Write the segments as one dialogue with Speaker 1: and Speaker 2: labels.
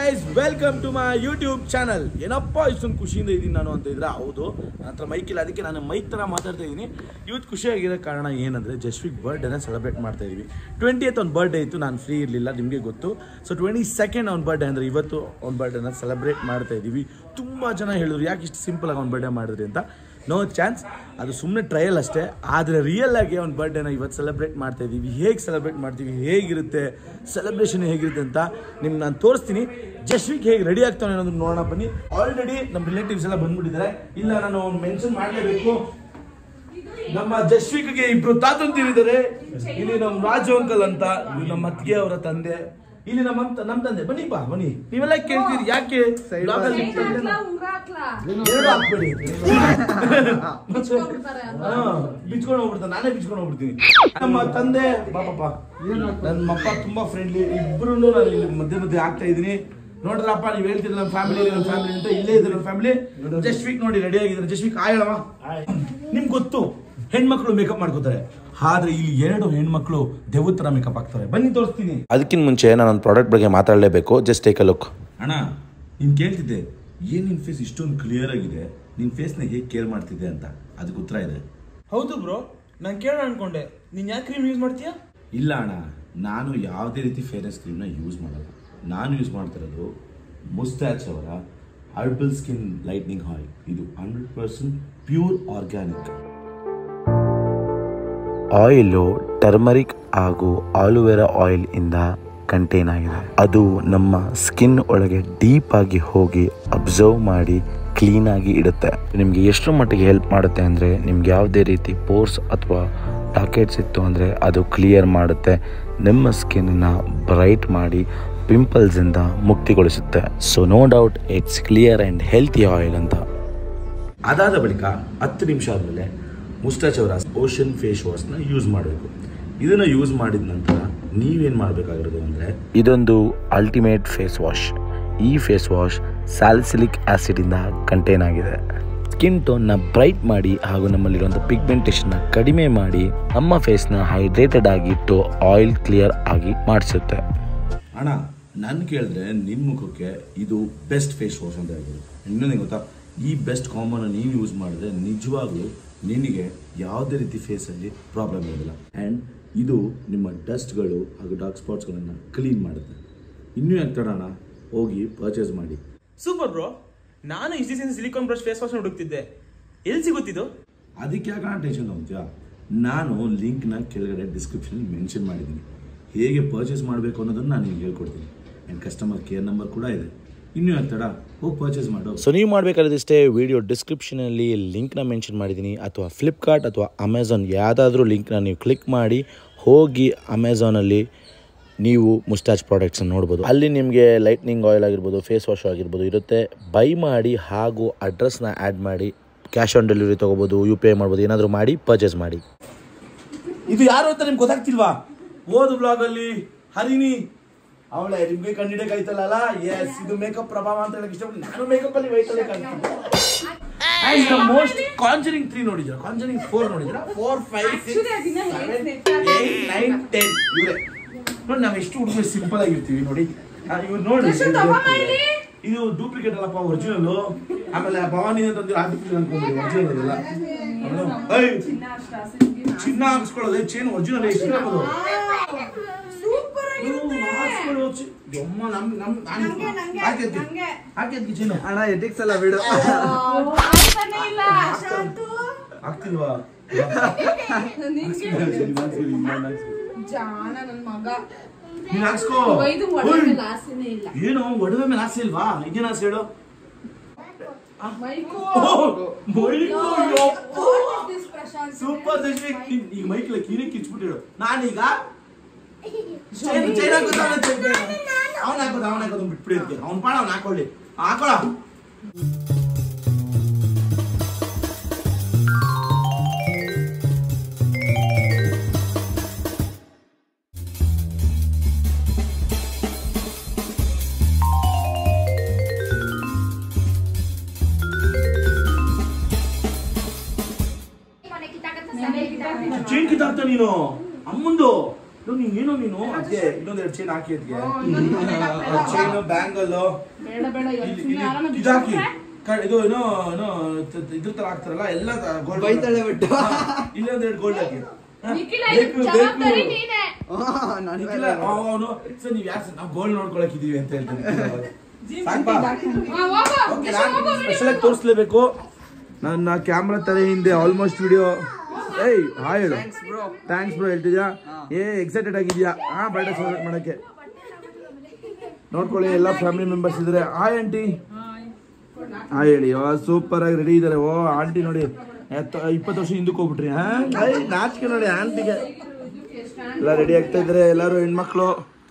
Speaker 1: Guys welcome to my YouTube channel ಏನಪ್ಪ ಇಷ್ಟೊಂದು ಖುಷಿಯಿಂದ ಇದ್ದೀನಿ ನಾನು ಅಂತ ಇದ್ರೆ ಹೌದು ನನ್ನ ಹತ್ರ ಮೈಕ್ ಇಲ್ಲ ಅದಕ್ಕೆ ನಾನು ಮೈಕ್ ಥರ ಮಾತಾಡ್ತಾ ಇದ್ದೀನಿ ಇವತ್ತು ಖುಷಿಯಾಗಿರೋ ಕಾರಣ ಏನಂದರೆ ಜಸ್ವಿಕ್ ಬರ್ಡೇನ ಸೆಲೆಬ್ರೇಟ್ ಮಾಡ್ತಾ ಇದ್ದೀವಿ ಟ್ವೆಂಟಿ ಏತ್ ಅವ್ನ ಬರ್ಡೇ ಇತ್ತು ನಾನು ಫ್ರೀ ಇರಲಿಲ್ಲ ನಿಮಗೆ ಗೊತ್ತು ಸೊ ಟ್ವೆಂಟಿ ಸೆಕೆಂಡ್ ಅವ್ನ ಬರ್ಡೇ ಅಂದರೆ ಇವತ್ತು ಅವ್ನ ಬರ್ಡೇನ ಸೆಲೆಬ್ರೇಟ್ ಮಾಡ್ತಾ ಇದ್ದೀವಿ ತುಂಬ ಜನ ಹೇಳಿದ್ರು ಯಾಕೆ ಇಷ್ಟು ಸಿಂಪಲಾಗಿ ಅವ್ನ ಬರ್ಡೇ ಮಾಡಿದ್ರಿ ಅಂತ ನೋ ಚಾನ್ಸ್ ಅದು ಸುಮ್ಮನೆ ಟ್ರಯಲ್ ಅಷ್ಟೇ ಆದರೆ ರಿಯಲ್ ಆಗಿ ಅವ್ನ ಬರ್ಡೇನ ಇವತ್ತು ಸೆಲೆಬ್ರೇಟ್ ಮಾಡ್ತಾ ಇದ್ದೀವಿ ಹೇಗೆ ಸೆಲೆಬ್ರೇಟ್ ಮಾಡ್ತೀವಿ ಹೇಗಿರುತ್ತೆ ಸೆಲೆಬ್ರೇಷನ್ ಹೇಗಿರುತ್ತೆ ಅಂತ ನಿಮ್ಗೆ ನಾನು ತೋರಿಸ್ತೀನಿ ಜಸ್ವಿಕ್ ಹೇಗೆ ರೆಡಿ ಆಗ್ತಾನೆ ಅನ್ನೋದನ್ನ ನೋಡೋಣ ಬನ್ನಿ ಆಲ್ರೆಡಿ ನಮ್ಮ ರಿಲೇಟಿವ್ಸ್ ಎಲ್ಲ ಬಂದ್ಬಿಟ್ಟಿದ್ದಾರೆ ಇಲ್ಲ ನಾನು ಮೆನ್ಷನ್ ಮಾಡಲೇಬೇಕು ನಮ್ಮ ಜಸ್ವಿಕ್ಗೆ ಇಬ್ರು ತಾತಂತಿರಿದ್ದಾರೆ ಇಲ್ಲಿ ನಮ್ಮ ರಾಜು ಅಂಕಲ್ ಅಂತ ಇವ್ರು ನಮ್ಮ ಅತ್ತಿಗೆ ಅವರ ತಂದೆ ಇಲ್ಲಿ ನಮ್ಮ ಅಂತ- ನಮ್ಮ ತಂದೆ ಬನ್ನಿಪ್ಪ ಬನ್ನಿ ನೀವೆಲ್ಲ ಕೇಳ್ತೀರಿ ಯಾಕೆ vlog ಅಲ್ಲಿ ನಿಮ್ ತಂದೆನ- ಎರಡು ಹಾಕ್ಬೇಡಿ ಹಾ, ಬಿಚ್ಕೊಂಡು ಹೋಗ್ಬಿಡ್ತಾನೆ ನಾನೇ ಬಿಚ್ಕೊಂಡು ಹೋಗ್ಬಿಡ್ತೀನಿ ನಮ್ಮ ತಂದೆ ಪಾಪಪ್ಪ ನನ್ನ ಅಪ್ಪ ತುಂಬಾ ಫ್ರೆಂಡ್ಲಿ ಇಬ್ರು ನಾನು ಇಲ್ಲಿ ಮಧ್ಯೆ ಮಧ್ಯೆ ಆಗ್ತಾ ಇದೀನಿ ನೋಡ್ರಪ್ಪ ನೀವು ಹೇಳ್ತೀರಿ ನಮ್ಮ ಫ್ಯಾಮಿಲಿ ನಮ್ಮ ಫ್ಯಾಮಿಲಿ ಅಂತ ಇಲ್ಲೇ ಇದ್ದಾರೆ ನಮ್ಮ ಫ್ಯಾಮಿಲಿ ಜಸ್ಟ್ ವೀಕ್ ನೋಡಿ ರೆಡಿ ಆಗಿದ್ದಾರೆ ಜಸ್ಟ್ ವೀಕ್ ಆಯಳವ ನಿಮ್ಗೆ ಗೊತ್ತು ಹೆಣ್ಮಕ್ಳು ಮೇಕಪ್ ಮಾಡ್ಕೋತಾರೆ ಆದ್ರೆ ಇಲ್ಲಿ ಎರಡು ಹೆಣ್ಮಕ್ಳು ದೆವ್ವ ತರ ಮೇಕಪ್ ಆಗ್ತಾರೆ ಬನ್ನಿ ತೋರಿಸ್ತೀನಿ
Speaker 2: ಅದಕ್ಕಿಂತ ಮುಂಚೆ ನಾನು ಒಂದು ಪ್ರಾಡಕ್ಟ್ ಬಗ್ಗೆ ಮಾತಾಡಲೇಬೇಕು ಜಸ್ಟ್ ಟೇಕ್ ಅ ಲುಕ್
Speaker 1: ಅಣ್ಣ ನೀನ್ ಕೇಳ್ತಿದ್ದೆ ಏನ್ ನಿನ್ ಫೇಸ್ ಇಷ್ಟೊಂದು ಕ್ಲಿಯರ್ ಆಗಿದೆ ನಿನ್ ಫೇಸ್ನ ಹೇಗೆ ಕೇರ್ ಮಾಡ್ತಿದ್ದೆ ಅಂತ ಅದಕ್ಕೆ ಉತ್ತರ ಇದೆ
Speaker 3: ಹೌದು ಬ್ರೋ ನಾನು ಕೇಳೋಣ ಅನ್ಕೊಂಡೆ ನೀನ್ ಯಾಕೆ ಕ್ರೀಮ್ ಯೂಸ್ ಮಾಡ್ತೀಯಾ
Speaker 1: ಇಲ್ಲ ಅಣ್ಣ ನಾನು ಯಾವುದೇ ರೀತಿ ಫೇರ್ನೆಸ್ ಕ್ರೀಮ್ನ ಯೂಸ್ ಮಾಡಲ್ಲ ನಾನು ಯೂಸ್ ಮಾಡ್ತಿರೋದು ಮುಸ್ಟ್ಯಾಚ್ ಅವರ ಹರ್ಬಲ್ ಸ್ಕಿನ್ ಲೈಟ್ನಿಂಗ್ ಆಯಿಲ್ ಇದು hundred percent pure organic
Speaker 2: oil turmeric ಹಾಗೂ ಆಲುವೆರಾ ಆಯಿಲ್ ಇಂದ ಕಂಟೈನ್ ಆಗಿದೆ ಅದು ನಮ್ಮ ಸ್ಕಿನ್ ಒಳಗೆ ಡೀಪ್ ಆಗಿ ಹೋಗಿ ಅಬ್ಸರ್ವ್ ಮಾಡಿ ಕ್ಲೀನ್ ಆಗಿ ಇಡುತ್ತೆ ನಿಮಗೆ ಎಷ್ಟು ಮಟ್ಟಿಗೆ ಹೆಲ್ಪ್ ಮಾಡುತ್ತೆ ಅಂದರೆ ನಿಮ್ಗೆ ಯಾವುದೇ ರೀತಿ ಪೋರ್ಸ್ ಅಥವಾ ಟಾಕೆಟ್ಸ್ ಇತ್ತು ಅಂದರೆ ಅದು ಕ್ಲಿಯರ್ ಮಾಡುತ್ತೆ ನಿಮ್ಮ ಸ್ಕಿನ್ನ ಬ್ರೈಟ್ ಮಾಡಿ ಪಿಂಪಲ್ಸಿಂದ ಮುಕ್ತಿಗೊಳಿಸುತ್ತೆ so no doubt it's clear and healthy oil ಅಂತ
Speaker 1: ಅದಾದ ಬಳಿಕ ಹತ್ತು ನಿಮಿಷ ಆದಮೇಲೆ ಮುಸ್ಟಾಚ್ ಅವರ ಓಷನ್ ಫೇಸ್ ವಾಶ್ನ ಯೂಸ್ ಮಾಡಬೇಕು ಇದನ್ನ ಯೂಸ್ ಮಾಡಿದ ನಂತರ ನೀವೇನು ಮಾಡಬೇಕಾಗಿರೋದು ಅಂದರೆ
Speaker 2: ಇದೊಂದು ಅಲ್ಟಿಮೇಟ್ ಫೇಸ್ ವಾಶ್ ಈ ಫೇಸ್ ವಾಶ್ ಸ್ಯಾಲಿಸಿಲಿಕ್ ಆಸಿಡಿಂದ ಕಂಟೈನ್ ಆಗಿದೆ ಸ್ಕಿನ್ ಟೋನ್ನ ಬ್ರೈಟ್ ಮಾಡಿ ಹಾಗೂ ನಮ್ಮಲ್ಲಿರುವಂಥ ಪಿಗ್ಮೆಂಟೇಷನ್ನ ಕಡಿಮೆ ಮಾಡಿ ನಮ್ಮ ಫೇಸ್ನ ಹೈಡ್ರೇಟೆಡ್ ಆಗಿ ಇಟ್ಟು ಆಯಿಲ್ ಕ್ಲಿಯರ್ ಆಗಿ ಮಾಡಿಸುತ್ತೆ
Speaker 1: ಅಣ್ಣ ನಾನು ಕೇಳಿದ್ರೆ ನಿನ್ನ ಮುಖಕ್ಕೆ ಇದು ಬೆಸ್ಟ್ ಫೇಸ್ ವಾಶ್ ಅಂತ ಹೇಳ್ಬೋದು ಇನ್ನೊಂದು ಗೊತ್ತಾ ಈ ಬೆಸ್ಟ್ ಕಾಂಬೋನ ನೀನು ಯೂಸ್ ಮಾಡಿದ್ರೆ ನಿಜವಾಗ್ಲೂ ನಿನಗೆ ಯಾವುದೇ ರೀತಿ ಫೇಸಲ್ಲಿ ಪ್ರಾಬ್ಲಮ್ ಇರೋದಿಲ್ಲ ಆ್ಯಂಡ್ ಇದು ನಿಮ್ಮ ಡಸ್ಟ್ಗಳು ಹಾಗೂ ಡಾರ್ಕ್ ಸ್ಪಾಟ್ಸ್ಗಳನ್ನು ಕ್ಲೀನ್ ಮಾಡುತ್ತೆ ಇನ್ನೂ ಯಾಕೆ ತಡೋಣ ಹೋಗಿ ಪರ್ಚೇಸ್ ಮಾಡಿ
Speaker 3: ಸೂಪರ್ ಬ್ರೋ ನಾನು ಇಷ್ಟು ದಿವಸ ಸಿಲಿಕಾನ್ ಬ್ರಷ್ ಫೇಸ್ ವಾಶ್ ಹುಡುಕ್ತಿದ್ದೆ ಎಲ್ಲಿ ಸಿಗುತ್ತಿದ್ದು
Speaker 1: ಅದಕ್ಕೆ ಯಾಕೆ ಟೆನ್ಷನ್ ತಗೊಂತೀಯ ನಾನು ಲಿಂಕ್ನ ಕೆಳಗಡೆ ಡಿಸ್ಕ್ರಿಪ್ಷನ್ ಮೆನ್ಷನ್ ಮಾಡಿದ್ದೀನಿ ಹೇಗೆ ಪರ್ಚೇಸ್ ಮಾಡಬೇಕು ಅನ್ನೋದನ್ನು ನಾನು ನಿಮ್ಗೆ ಹೇಳ್ಕೊಡ್ತೀನಿ ಆ್ಯಂಡ್ ಕಸ್ಟಮರ್ ಕೇರ್ ನಂಬರ್ ಕೂಡ ಇದೆ ಇನ್ನೂ ಯಾಕೆ ತಡ ಹೋಗಿ ಪರ್ಚೇಸ್ ಮಾಡು
Speaker 2: ಸೊ ನೀವು ಮಾಡಬೇಕಾದಿಷ್ಟೇ ವಿಡಿಯೋ ಡಿಸ್ಕ್ರಿಪ್ಷನಲ್ಲಿ ಲಿಂಕ್ನ ಮೆನ್ಷನ್ ಮಾಡಿದ್ದೀನಿ ಅಥವಾ ಫ್ಲಿಪ್ಕಾರ್ಟ್ ಅಥವಾ ಅಮೆಝಾನ್ ಯಾವುದಾದ್ರೂ ಲಿಂಕ್ನ ನೀವು ಕ್ಲಿಕ್ ಮಾಡಿ ಹೋಗಿ ಅಮೆಝಾನಲ್ಲಿ ನೀವು ಮುಸ್ಟಾಚ್ ಪ್ರಾಡಕ್ಟ್ಸನ್ನು ನೋಡ್ಬೋದು ಅಲ್ಲಿ ನಿಮಗೆ ಲೈಟ್ನಿಂಗ್ ಆಯಿಲ್ ಆಗಿರ್ಬೋದು ಫೇಸ್ ವಾಶ್ ಆಗಿರ್ಬೋದು ಇರುತ್ತೆ ಬೈ ಮಾಡಿ ಹಾಗೂ ಅಡ್ರೆಸ್ನ ಆ್ಯಡ್ ಮಾಡಿ ಕ್ಯಾಶ್ ಆನ್ ಡೆಲಿವರಿ ತೊಗೋಬೋದು ಯು ಪಿ ಐ ಮಾಡ್ಬೋದು ಏನಾದರೂ ಮಾಡಿ ಪರ್ಚೇಸ್ ಮಾಡಿ
Speaker 1: ಇದು ಯಾರು ಅಂತ ನಿಮ್ಗೆ ಗೊತ್ತಾಗ್ತಿಲ್ವಾ ಓದು ಬ್ಲಾಗ್ ಅಲ್ಲಿ ಹರಿಣಿ ಅವಳೆ ನಿಮ್ಗೆ ಕಂಡಿಡಕ್ಕಾಯ್ತಲ್ಲ ಎಸ್ ಇದು ಮೇಕಪ್ ಪ್ರಭಾವ ಅಂತ ಹೇಳಕ್ ಇಷ್ಟಪಟ್ಟು ನಾನು ಮೇಕಪ್ ಅಲ್ಲಿ ವೈಟ್ ಅಲ್ಲೇ ಕಾಣ್ತೀನಿ ಮೋಸ್ಟ್ ಕಾಂಜರಿಂಗ್ ತ್ರೀ ನೋಡಿದ್ರ ಕಾಂಜರಿಂಗ್ ಫೋರ್ ನೋಡಿದ್ರ four five six eight nine ten ಇವರೇ ನೋಡಿ ನಾವು ಎಷ್ಟು ಹುಡುಗರು ಸಿಂಪಲ್ ಆಗಿರ್ತೀವಿ ನೋಡಿ ಆ, ಇವ್ರು ನೋಡಿ ಇದು ಡೂಪ್ಲಿಕೇಟ್ ಅಲ್ಲಪ್ಪ ಒರಿಜಿನಲ್ ಆಮೇಲೆ ಭವಾನಿ ಅಂತಂದ್ರೆ ಆರ್ಟಿಫಿಷಿಯಲ್ ಅನ್ಕೊಂಡ್ರಿ ಒರಿಜಿನಲ್ ಅಲ್ಲ ಏಯ್, ಚಿನ್ನ ಹಾಕ್ಸ್ಕೊಳ್ಳೋದು ಚೇನ್ ಒರಿಜಿನಲ್ ಎಷ್ಟು ಹಾಕೋದು ಅಮ್ಮ ನಮ್ ನಮ್ ನಾನು ಹಾಕಿದ್ವಿ ಹಾಕಿದ್ವಿ ಚೇನು
Speaker 4: ಅಣ್ಣ ಎಟಿಕ್ಸ್ ಎಲ್ಲ ಬಿಡು
Speaker 1: ಆಗ್ತಿಲ್ವಾ
Speaker 5: ಜಾಣ ನನ್ ಮಗ
Speaker 1: ನೀನ್ ಹಾಕ್ಸ್ಕೋ
Speaker 5: ಇದು ಒಡವೆ ಮೇಲೆ ಆಸೆನೇ ಇಲ್ಲ
Speaker 1: ಏನು ಒಡವೆ ಮೇಲೆ ಆಸೆ ಇಲ್ವಾ ಈಗೇನ್ ಆಸೆ ಹೇಳು
Speaker 5: ಮೈಕು
Speaker 1: ಸೂಪರ್ ದಶ್ವಿಕ್ ಈಗ ಮೈಕ್ಲ ಕೀನೇ ಕಿಚ್ಬಿಟ್ಟಿಡು ನಾನೀಗ ಚೈನ್ ಚೈನ್ ಹಾಕೋದು ಅವನ ಹಾಕೋದು ಅವನ ಹಾಕೋದು ಬಿಟ್ಬಿಡಿ ಅದಕ್ಕೆ ಅವ್ನ ಪಾಡ ಅವ್ನ ಹಾಕೊಳ್ಳಿ ಹಾಕೊಳ ಚೈನ್ ಕಿತ್ತಾಕ್ತ ನೀನು ಅಮ್ಮಂದು ನೀನು ಏನೋ ನೀನು ಅದಕ್ಕೆ ಇನ್ನೊಂದು ಎರಡು ಚೈನ್ ಹಾಕಿ ಅದಕ್ಕೆ
Speaker 5: ಓ, ಇನ್ನೊಂದು ಬೇಡ, ಬೇಡ.
Speaker 1: ಚೈನು ಬ್ಯಾಂಗಲ್ಲು
Speaker 5: ಬೇಡ ಬೇಡ
Speaker 1: ಇಲ್ಲಿ
Speaker 5: ಸುಮ್ನೆ
Speaker 1: ಇಲ್ಲಿ
Speaker 5: ಯಾರನ್ನ
Speaker 1: ಇದಾಕಿ
Speaker 5: ಬಿಟ್ಬಿಟ್ರೆ?
Speaker 1: ಕ- ಇದು ಏನೋ ಏನೋ ತ- ತ- ಇದ್ರ ತರ ಹಾಕ್ತಾರಲ್ಲ ಎಲ್ಲ ಗೋಲ್ಡ್
Speaker 4: ಬೈತಾಳೆ ಬಿಟ್ಟು.
Speaker 1: ಇಲ್ಲೊಂದ್ ಎರಡು ಗೋಲ್ಡ್ ಹಾಕಿ ಹಾ,
Speaker 5: ನಿಖಿಲ
Speaker 1: ಬೇಕು,
Speaker 5: ಇದು ಜವಾಬ್ದಾರಿ
Speaker 1: ಬೇಕು.
Speaker 5: ನೀನೆ
Speaker 1: ನಿಖಿಲ ಅವನು ಸರ್ ನೀವ್ ಯಾರು ನಾವು ಗೋಲ್ಡ್ ನೋಡ್ಕೊಳಕ್ ಇದೀವಿ ಅಂತ ಹೇಳ್ತಾನೆ ಸಾಕ್ಪಾ?
Speaker 5: ಹಾ, ಹೋಗು.
Speaker 1: ಓಕೆ,
Speaker 5: ಎಷ್ಟು
Speaker 1: ನಾನು
Speaker 5: ಹೋಗು, video
Speaker 1: ಸ್ಪೆಷಲ್ ಆಗಿ ತೋರಿಸ್ಲೇಬೇಕು ನನ್ನ ಕ್ಯಾಮ್ರಾ ತರ ಹಿಂದೆ ಆಲ್ಮೋಸ್ಟ್ ವಿಡಿಯೋ ಏಯ್ ಹಾಯ್ ಹೇಳು ಥ್ಯಾಂಕ್ಸ್ ಬ್ರೋ ಹೇಳ್ತಿದ್ಯಾ ಏ ಎಕ್ಸೈಟೆಡ್ ಆಗಿದ್ಯಾ ಹಾ ಬರ್ಡೇ ಸೆಲೆಬ್ರೇಟ್ ಮಾಡಕ್ಕೆ ನೋಡ್ಕೊಳ್ಳಿ ಎಲ್ಲ ಫ್ಯಾಮಿಲಿ ಮೆಂಬರ್ಸ್ ಇದ್ರೆ ಹಾಯ್ ಆಂಟಿ ಹಾಯ್ ಹೇಳಿ ಸೂಪರ್ ಆಗಿ ರೆಡಿ ಇದಾರೆ ಓ ಆಂಟಿ ನೋಡಿ ಎತ್ತ- ಇಪ್ಪತ್ತು ವರ್ಷ ಹಿಂದಕ್ಕೆ ಹೋಗ್ಬಿಟ್ರಿ ಹಾ ಏಯ್, ನಾಚಿಕೆ ನೋಡಿ ಆಂಟಿಗೆ ಎಲ್ಲ ರೆಡಿ ಆಗ್ತಾ ಇದ್ರೆ ಎಲ್ಲರೂ ಹೆಣ್ಮಕ್ಳು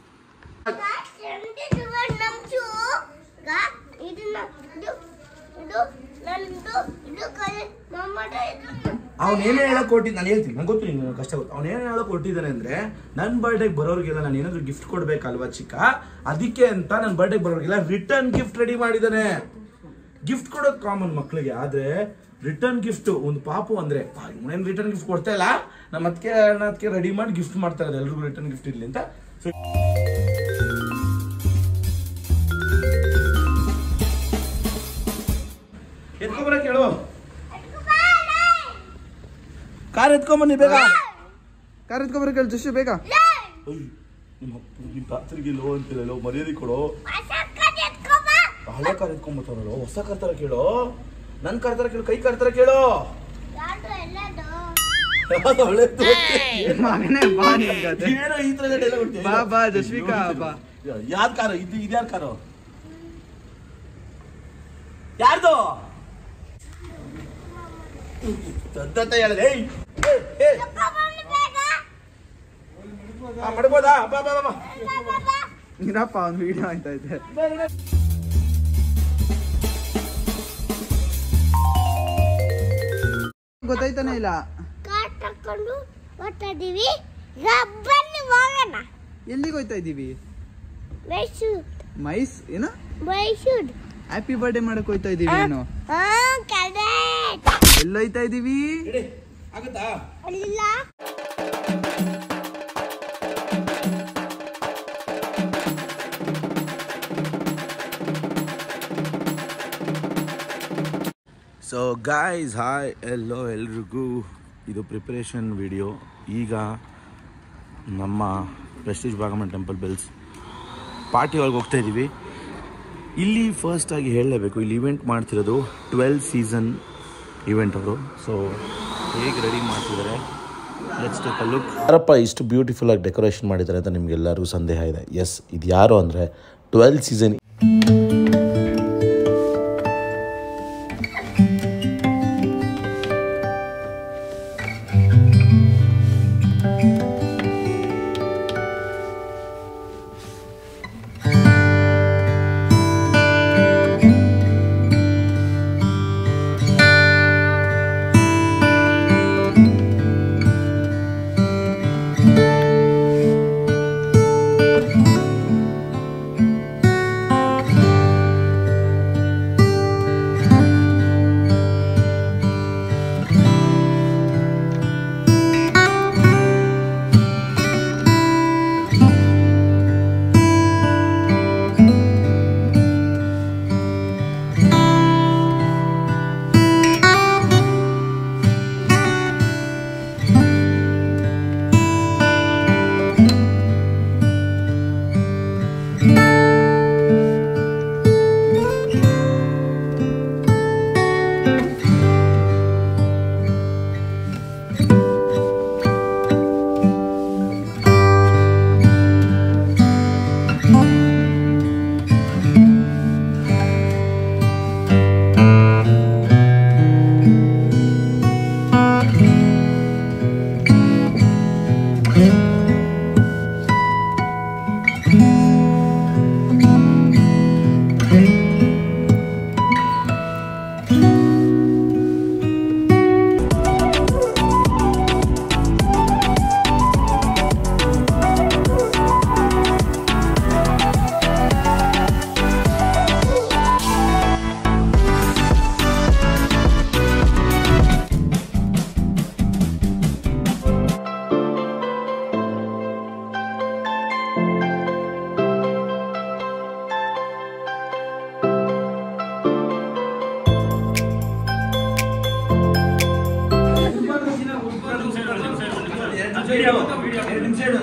Speaker 1: ಅವ್ನು ಏನೇ ಹೇಳಕ್ ಕೊಟ್ಟಿದ್ದು ನಾನು ಹೇಳ್ತೀನಿ ನಂಗೆ ಗೊತ್ತು ನಿಂಗೆ ಕಷ್ಟ ಗೊತ್ತು ಅವ್ನು ಏನೇ ಹೇಳಕ್ ಕೊಟ್ಟಿದ್ದಾನೆ ಅಂದ್ರೆ ನನ್ನ ಬರ್ಡೇಗೆ ಬರೋರಿಗೆಲ್ಲ ನಾನು ಏನಾದ್ರು ಗಿಫ್ಟ್ ಕೊಡ್ಬೇಕಲ್ವಾ ಚಿಕ್ಕ ಅದಕ್ಕೆ ಅಂತ ನನ್ನ ಬರ್ಡೇಗೆ ಬರೋರಿಗೆಲ್ಲ ರಿಟರ್ನ್ ಗಿಫ್ಟ್ ರೆಡಿ ಮಾಡಿದ್ದಾನೆ ಗಿಫ್ಟ್ ಕೊಡೋದು ಕಾಮನ್ ಮಕ್ಳಿಗೆ ಆದ್ರೆ ರಿಟರ್ನ್ ಗಿಫ್ಟ್ ಒಂದು ಪಾಪು ಅಂದ್ರೆ ಇವನೇನು ರಿಟರ್ನ್ ಗಿಫ್ಟ್ ಕೊಡ್ತಾ ಇಲ್ಲ ನಮ್ಮ ಅದಕ್ಕೆ ಅದಕ್ಕೆ ರೆಡಿ ಮಾಡಿ ಗಿಫ್ಟ್ ಮಾಡ್ತಾ ಇದ್ದಾರೆ ಎಲ್ರಿಗೂ ರಿಟರ್ನ್ ಗಿಫ್ಟ್ ಇರ್ಲಿ ಅಂತ ಸೊ ಎತ್ಕೊಬರಕ್ಕೆ ಹೇಳು ಕಾರ್ ಎತ್ಕೊಂಬನ್ನಿ ಬೇಗ
Speaker 4: ಕಾರ್ ಎತ್ಕೊಬರಕ್ಕೆ ಹೇಳಿ ಜಸ್ಟ್ ಬೇಗ
Speaker 1: ಅಯ್ಯ್, ನಿಮ್ಮ ಅಪ್ಪ ನಿಮ್ಮ ತಾತರಿಗೆ ಲೋ ಅಂತಿಲ್ಲ ಮರ್ಯಾದೆ ಕೊಡು ಹಳೆ ಕಾರ್ ಎತ್ಕೊಂಬತ್ತಾರಲ್ಲ ಹೊಸ ಕಾರ್ ತರ ಕೇಳು ನನ್ ಕಾರ್ ತರ ಕೇಳು ಕೈ ಕಾರ್ ತರ ಕೇಳು ಯಾವ್ದು ಹಳೇದು?
Speaker 4: ಮಗನೇ ಬಾ ನಿನ್ಗದೆ.
Speaker 1: ಏನೋ ಈ ತರ dialogue ಹೊಡ್ತೀಯ?
Speaker 4: ಬಾ, ಬಾ, ಜಸ್ವಿಕಾ, ಬಾ.
Speaker 1: ಯಾರ್ ಕಾರು ಇದು ಇದ್ಯಾರ ಕಾರು ಯಾರ್ದು ದತ್ತ ಹೇಳದೆ ಏಯ್ ಏಯ್, ಏಯ್. ಆ, ಮಾಡ್ಬೋದಾ ಬಾ ಬಾ ಬಾ, ಬಾ
Speaker 4: ಇರಪ್ಪ ಅವ್ನು ವಿಡಿಯೋ ಆಯ್ತಾ ಇದೆ ಗೊತ್ತಾಯ್ತಾನೆ ಇಲ್ಲ
Speaker 6: ಕಾರ್ ತಕೊಂಡು ಹೋಗ್ತಾ ಇದೀವಿ ಬನ್ನಿ ಹೋಗೋಣ
Speaker 4: ಎಲ್ಲಿಗೆ ಹೋಯ್ತಾ ಇದೀವಿ
Speaker 6: ಮೈಸೂರು
Speaker 4: ಮೈಸ್ ಏನ
Speaker 6: ಮೈಸೂರು
Speaker 4: ಹ್ಯಾಪಿ ಬರ್ಡೇ ಮಾಡಕ್ ಹೋಯ್ತಾ ಇದೀವಿ ಏನು
Speaker 6: ಹಾ ಕರೆಕ್ಟ್
Speaker 4: ಎಲ್ಲಿ ಹೋಯ್ತಾ ಇದೀವಿ
Speaker 1: ಇಡಿ ಆಗುತ್ತಾ
Speaker 6: ಅಲ್ಲ
Speaker 2: ಸೊ ಗಾಯ್ಸ್ ಹಾಯ್ ಎಲ್ಲೋ ಎಲ್ರಿಗೂ ಇದು ಪ್ರಿಪರೇಷನ್ ವಿಡಿಯೋ ಈಗ ನಮ್ಮ Prestige Bhagmane Temple Bells party ಒಳಗೆ ಹೋಗ್ತಾ ಇದ್ದೀವಿ ಇಲ್ಲಿ ಫಸ್ಟ್ ಆಗಿ ಹೇಳಲೇಬೇಕು ಇಲ್ಲಿ ಇವೆಂಟ್ ಮಾಡ್ತಿರೋದು ಟ್ವೆಲ್ ಸೀಸನ್ ಇವೆಂಟ್ ಅವರು ಸೊ ಹೇಗೆ ರೆಡಿ ಮಾಡ್ತಿದ್ದಾರೆ ಲೆಟ್ಸ್ ಟೇಕ್ ಅ ಲುಕ್ ಯಾರಪ್ಪ ಇಷ್ಟು ಬ್ಯೂಟಿಫುಲ್ ಆಗಿ ಡೆಕೋರೇಷನ್ ಮಾಡಿದ್ದಾರೆ ಅಂತ ನಿಮಗೆಲ್ಲರಿಗೂ ಸಂದೇಹ ಇದೆ ಎಸ್ ಇದು ಯಾರು ಅಂದರೆ ಟ್ವೆಲ್ ಸೀಸನ್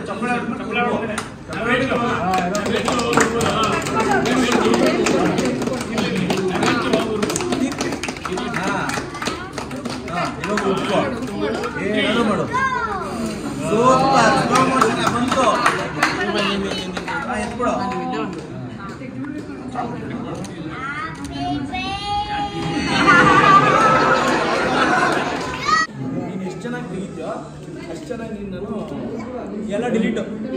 Speaker 1: ಏನಾದ್ರು ಮಾಡು ಸೂಪರ್ ಸ್ಲೋ ಮೋಷನ್ ಬಂತು ಹಾ, ಎತ್ಬಿಡು ನೀನು ಎಷ್ಟು ಚೆನ್ನಾಗಿ ತೆಗಿತೀಯೋ ಅಷ್ಟು ಚೆನ್ನಾಗಿ ನೀನು ನಾನು
Speaker 3: ಎಲ್ಲ ಡಿಲೀಟ್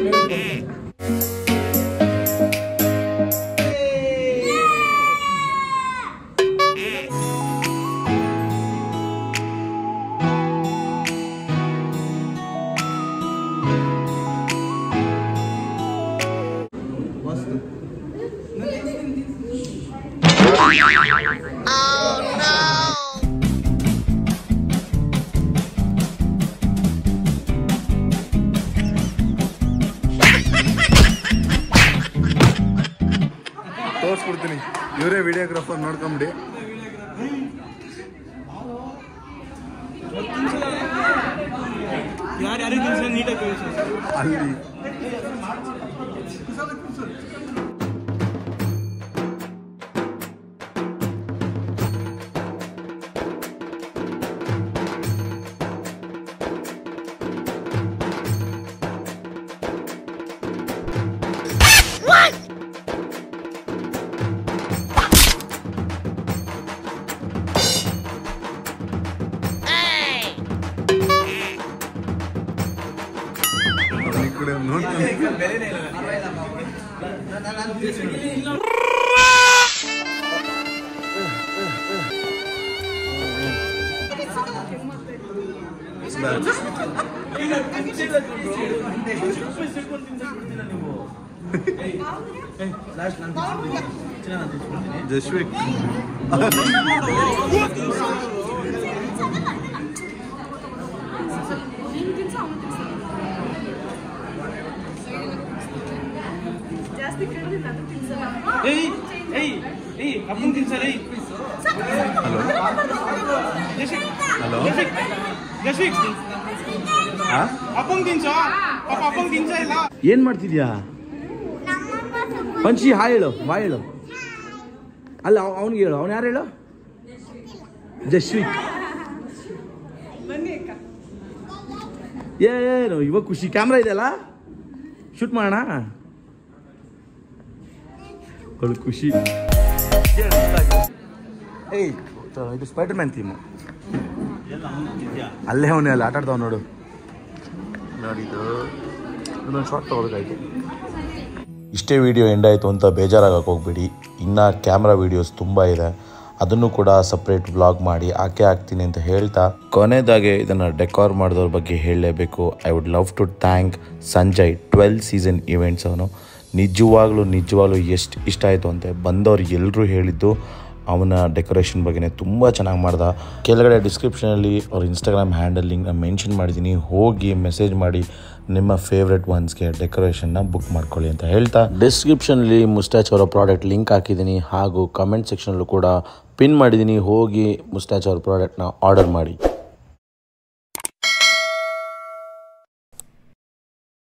Speaker 7: ತೋರಿಸ್ಬಿಡ್ತೀನಿ ಇವರೇ ವಿಡಿಯೋಗ್ರಾಫರ್ ನೋಡ್ಕೊಂಬಿಡಿ
Speaker 3: ಯಾರು ಯಾರಿಗೆ ತಿನ್ಸ ನೀಟಾಗಿ ತಿನ್ಸು
Speaker 7: ಅಲ್ಲಿ ಈ ಕಡೆ ನೋಡ್ಕೊಂಡು
Speaker 1: ಲಾಸ್ಟ್ ನಾನು ತಿನ್ಸ್ಬಿಡ್ತೀನಿ ಚಿನ್ನ ನಾನು ತಿನ್ಸ್ಬಿಡ್ತೀನಿ
Speaker 7: ಜಸ್ವಿಕ್
Speaker 3: ಏಯ್ ಏಯ್ ಏಯ್ ಅಪ್ಪನ್ ತಿನ್ಸಲ್ಲ ಏಯ್
Speaker 7: ಹಲೋ
Speaker 3: ಜಸ್ವಿಕ್ ಅಪ್ಪಂಗ್ ತಿನ್ಸೋ ಪಾಪ ಅಪ್ಪಂಗ್ ತಿನ್ಸ ಇಲ್ಲ
Speaker 1: ಏನ್ ಮಾಡ್ತಿದ್ಯಾ ಪಂಚಿ ಹಾ ಹೇಳು ಬಾ ಹೇಳು ಅಲ್ಲ ಅವ್ನಿಗೆ ಹೇಳು ಅವ್ನು ಯಾರು ಹೇಳು ಜಶ್ವಿಕ್ ಏನು ಇವಾಗ ಖುಷಿ ಕ್ಯಾಮ್ರಾ ಇದೆಯಲ್ಲ ಶೂಟ್ ಮಾಡೋಣ ಅವಳು ಖುಷಿ ಏಯ್ ತ- ಇದು ಸ್ಪೈಡರ್ ಮ್ಯಾನ್ ಥೀಮು ಅಲ್ಲೇ ಅವನೇ ಅಲ್ಲ ಆಟ ಆಡ್ತಾವ ನೋಡು ನೋಡಿದ್ದು ಇನ್ನೊಂದು ಶಾರ್ಟ್ ತಗೋಬೇಕಾಯ್ತು
Speaker 2: ಇಷ್ಟೇ ವಿಡಿಯೋ ಎಂಡ್ ಆಯಿತು ಅಂತ ಬೇಜಾರಾಗಕ್ಕೆ ಹೋಗ್ಬೇಡಿ ಇನ್ನು ಕ್ಯಾಮ್ರಾ ವೀಡಿಯೋಸ್ ತುಂಬ ಇದೆ ಅದನ್ನು ಕೂಡ ಸಪ್ರೇಟ್ ವ್ಲಾಗ್ ಮಾಡಿ ಹಾಕೇ ಹಾಕ್ತೀನಿ ಅಂತ ಹೇಳ್ತಾ ಕೊನೆಯದಾಗೆ ಇದನ್ನು ಡೆಕೋರ್ ಮಾಡಿದವ್ರ ಬಗ್ಗೆ ಹೇಳಲೇಬೇಕು I would love to thank Sanjay twelve season events ಅವನು ನಿಜವಾಗ್ಲೂ ನಿಜವಾಗ್ಲೂ ಎಷ್ಟು ಇಷ್ಟ ಆಯಿತು ಅಂತೆ ಬಂದವ್ರು ಎಲ್ಲರೂ ಹೇಳಿದ್ದು ಅವನ ಡೆಕೋರೇಷನ್ ಬಗ್ಗೆನೇ ತುಂಬ ಚೆನ್ನಾಗಿ ಮಾಡ್ದ ಕೆಳಗಡೆ ಡಿಸ್ಕ್ರಿಪ್ಷನಲ್ಲಿ ಅವ್ರ ಇನ್ಸ್ಟಾಗ್ರಾಮ್ ಹ್ಯಾಂಡಲ್ ಲಿಂಕ್ನ ಮೆನ್ಷನ್ ಮಾಡಿದ್ದೀನಿ ಹೋಗಿ ಮೆಸೇಜ್ ಮಾಡಿ ನಿಮ್ಮ ಫೇವ್ರೆಟ್ ಒನ್ಸ್ಗೆ ಡೆಕೋರೇಷನ್ನ ಬುಕ್ ಮಾಡ್ಕೊಳ್ಳಿ ಅಂತ ಹೇಳ್ತಾ ಡಿಸ್ಕ್ರಿಪ್ಷನಲ್ಲಿ ಮುಸ್ಟ್ಯಾಚ್ ಅವರ ಪ್ರಾಡಕ್ಟ್ ಲಿಂಕ್ ಹಾಕಿದ್ದೀನಿ ಹಾಗೂ ಕಮೆಂಟ್ ಸೆಕ್ಷನಲ್ಲೂ ಕೂಡ ಪಿನ್ ಮಾಡಿದ್ದೀನಿ ಹೋಗಿ ಮುಸ್ಟ್ಯಾಚ್ ಅವರ ಪ್ರಾಡಕ್ಟ್ನ ಆರ್ಡರ್ ಮಾಡಿ